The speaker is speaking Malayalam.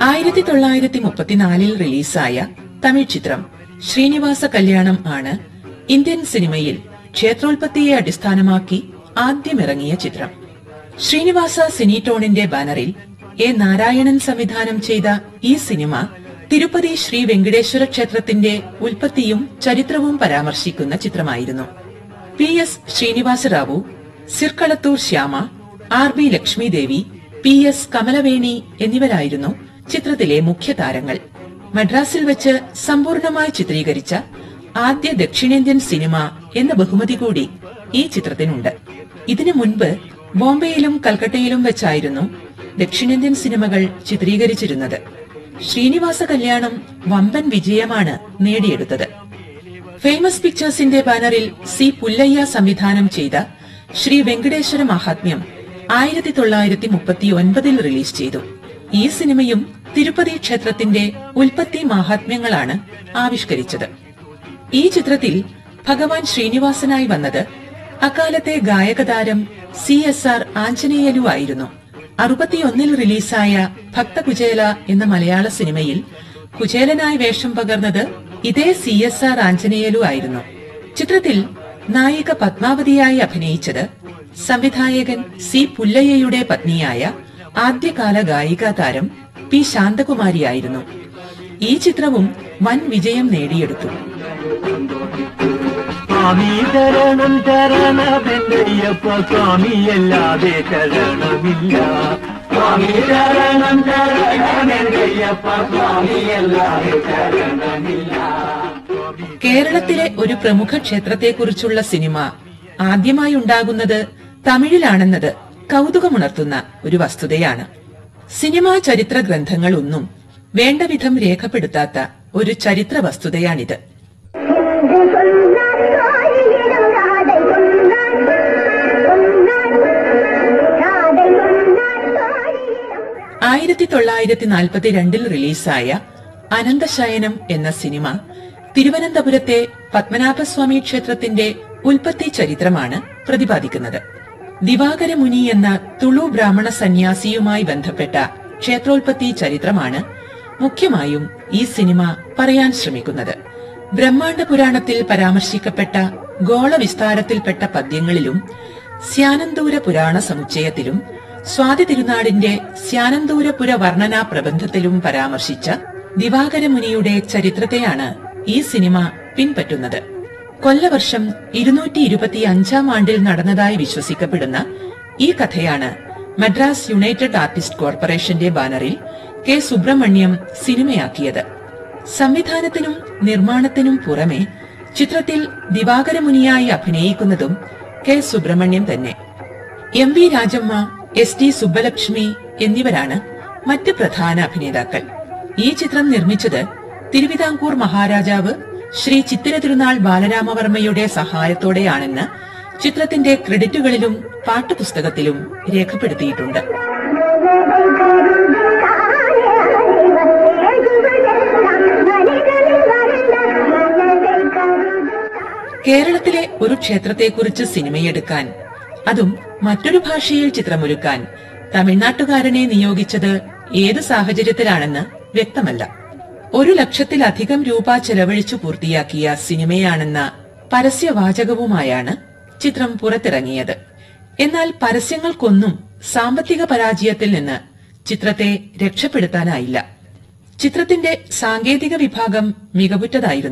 ആയിരത്തി തൊള്ളായിരത്തി മുപ്പത്തിനാലിൽ റിലീസായ തമിഴ് ചിത്രം ശ്രീനിവാസ കല്യാണം ആണ് ഇന്ത്യൻ സിനിമയിൽ ക്ഷേത്രോൽപത്തിയെ അടിസ്ഥാനമാക്കി ആദ്യമിറങ്ങിയ ചിത്രം ശ്രീനിവാസ സിനിടോണിന്റെ ബാനറിൽ എ നാരായണൻ സംവിധാനം ചെയ്ത ഈ സിനിമ തിരുപ്പതി ശ്രീ വെങ്കടേശ്വര ക്ഷേത്രത്തിന്റെ ഉൽപ്പത്തിയും ചരിത്രവും പരാമർശിക്കുന്ന ചിത്രമായിരുന്നു P S Srinivasarao Sirkalathur Shyama R B Lakshmidevi P S Kamalaveni എന്നിവരായിരുന്നു ചിത്രത്തിലെ മുഖ്യ താരങ്ങൾ മദ്രാസിൽ വെച്ച് സമ്പൂർണമായി ചിത്രീകരിച്ച ആദ്യ ദക്ഷിണേന്ത്യൻ സിനിമ എന്ന ബഹുമതി കൂടി ഈ ചിത്രത്തിനുണ്ട് ഇതിനു മുൻപ് ബോംബെയിലും കൽക്കട്ടയിലും വെച്ചായിരുന്നു ദക്ഷിണേന്ത്യൻ സിനിമകൾ ചിത്രീകരിച്ചിരുന്നത് ശ്രീനിവാസ കല്യാണം വമ്പൻ വിജയമാണ് നേടിയെടുത്തത് ഫേമസ് പിക്ചേഴ്സിന്റെ ബാനറിൽ സി പുല്ലയ്യ സംവിധാനം ചെയ്ത ശ്രീ വെങ്കടേശ്വര മഹാത്മ്യം ആയിരത്തി തൊള്ളായിരത്തി മുപ്പത്തി ഒൻപതിൽ റിലീസ് ചെയ്തു ഈ സിനിമയും തിരുപ്പതി ക്ഷേത്രത്തിന്റെ ഉൽപ്പത്തി മാഹാത്മ്യങ്ങളാണ് ആവിഷ്കരിച്ചത് ഈ ചിത്രത്തിൽ ഭഗവാൻ ശ്രീനിവാസനായി വന്നത് അക്കാലത്തെ ഗായകതാരം സി എസ് ആർ ആഞ്ജനേയലു ആയിരുന്നു അറുപത്തിയൊന്നിൽ റിലീസായ ഭക്തകുചേല എന്ന മലയാള സിനിമയിൽ കുചേലനായി വേഷം പകർന്നത് ഇതേ സി എസ് ആർ ആഞ്ജനേയലു ആയിരുന്നു ചിത്രത്തിൽ നായിക പത്മാവതിയായി അഭിനയിച്ചത് സംവിധായകൻ സി പുല്ലയ്യയുടെ പത്നിയായ ആദ്യകാല ഗായികാ താരം പി ശാന്തകുമാരിയായിരുന്നു ഈ ചിത്രവും വൻ വിജയം നേടിയെടുത്തു സ്വാമി ശരണം ശരണമെന്നയ്യപ്പ സ്വാമിയല്ലാതെ ശരണമില്ല സ്വാമി ശരണം ശരണമെന്നയ്യപ്പ സ്വാമിയല്ലാതെ ശരണമില്ല കേരളത്തിലെ ഒരു പ്രമുഖ ക്ഷേത്രത്തെക്കുറിച്ചുള്ള സിനിമ ആദ്യമായി ഉണ്ടാകുന്നത് തമിഴിലാണെന്നത് കൗതുകമുണർത്തുന്ന ഒരു വസ്തുതയാണ് സിനിമാ ചരിത്ര ഗ്രന്ഥങ്ങളൊന്നും വേണ്ടവിധം രേഖപ്പെടുത്താത്ത ഒരു ചരിത്ര വസ്തുതയാണിത് என்று சொன்னார் காரியிடம் ராதை கொண்டான் கொண்டான் ராதை கொண்டான் காரியிடம் ആയിരത്തി തൊള്ളായിരത്തി നാൽപ്പത്തിരണ്ടിൽ റിലീസായ അനന്തശയനം എന്ന സിനിമ തിരുവനന്തപുരത്തെ പത്മനാഭസ്വാമി ക്ഷേത്രത്തിന്റെ ഉൽപ്പത്തി ചരിത്രമാണ് പ്രതിപാദിക്കുന്നത് ദിവാകര മുനി എന്ന തുളു ബ്രാഹ്മണ സന്യാസിയുമായി ബന്ധപ്പെട്ട ക്ഷേത്രോൽപ്പത്തി ചരിത്രമാണ് മുഖ്യമായും ഈ സിനിമ പറയാൻ ശ്രമിക്കുന്നത് ബ്രഹ്മാണ്ഡ പുരാണത്തിൽ പരാമർശിക്കപ്പെട്ട ഗോളവിസ്താരത്തിൽപ്പെട്ട പദ്യങ്ങളിലും സ്യാനന്തൂര പുരാണ സമുച്ചയത്തിലും സ്വാതി തിരുനാടിന്റെ സ്യാനന്തൂരപുര വർണ്ണനാ പ്രബന്ധത്തിലും പരാമർശിച്ച ദിവാകര മുനിയുടെ ചരിത്രത്തെയാണ് ഈ സിനിമ പിൻപറ്റുന്നത് കൊല്ലവർഷം ഇരുന്നൂറ്റി ഇരുപത്തി അഞ്ചാം ആണ്ടിൽ നടന്നതായി വിശ്വസിക്കപ്പെടുന്ന ഈ കഥയാണ് മദ്രാസ് യുണൈറ്റഡ് ആർട്ടിസ്റ്റ് കോർപ്പറേഷന്റെ ബാനറിൽ കെ സുബ്രഹ്മണ്യം സിനിമയാക്കിയത് സംവിധാനത്തിനും നിർമ്മാണത്തിനും പുറമെ ചിത്രത്തിൽ ദിവാകര മുനിയായി അഭിനയിക്കുന്നതും കെ സുബ്രഹ്മണ്യം തന്നെ M V Rajamma S T Subbulakshmi എന്നിവരാണ് മറ്റ് പ്രധാന അഭിനേതാക്കൾ ഈ ചിത്രം നിർമ്മിച്ചത് തിരുവിതാംകൂർ മഹാരാജാവ് ശ്രീ ചിത്തിര തിരുനാൾ ബാലരാമവർമ്മയുടെ സഹായത്തോടെയാണെന്ന് ചിത്രത്തിന്റെ ക്രെഡിറ്റുകളിലും പാട്ടുപുസ്തകത്തിലും രേഖപ്പെടുത്തിയിട്ടുണ്ട് കേരളത്തിലെ ഒരു ക്ഷേത്രത്തെക്കുറിച്ച് സിനിമയെടുക്കാൻ അതും മറ്റൊരു ഭാഷയിൽ ചിത്രമൊരുക്കാൻ തമിഴ്നാട്ടുകാരനെ നിയോഗിച്ചത് ഏത് സാഹചര്യത്തിലാണെന്ന് വ്യക്തമല്ല ഒരു ലക്ഷത്തിലധികം രൂപ ചെലവഴിച്ചു പൂർത്തിയാക്കിയ സിനിമയാണെന്ന പരസ്യവാചകവുമായാണ് ചിത്രം പുറത്തിറങ്ങിയത് എന്നാൽ പരസ്യങ്ങൾക്കൊന്നും സാമ്പത്തിക പരാജയത്തിൽ നിന്ന് ചിത്രത്തെ രക്ഷപ്പെടുത്താനായില്ല ചിത്രത്തിന്റെ സാങ്കേതിക വിഭാഗം മികവുറ്റതായിരുന്നു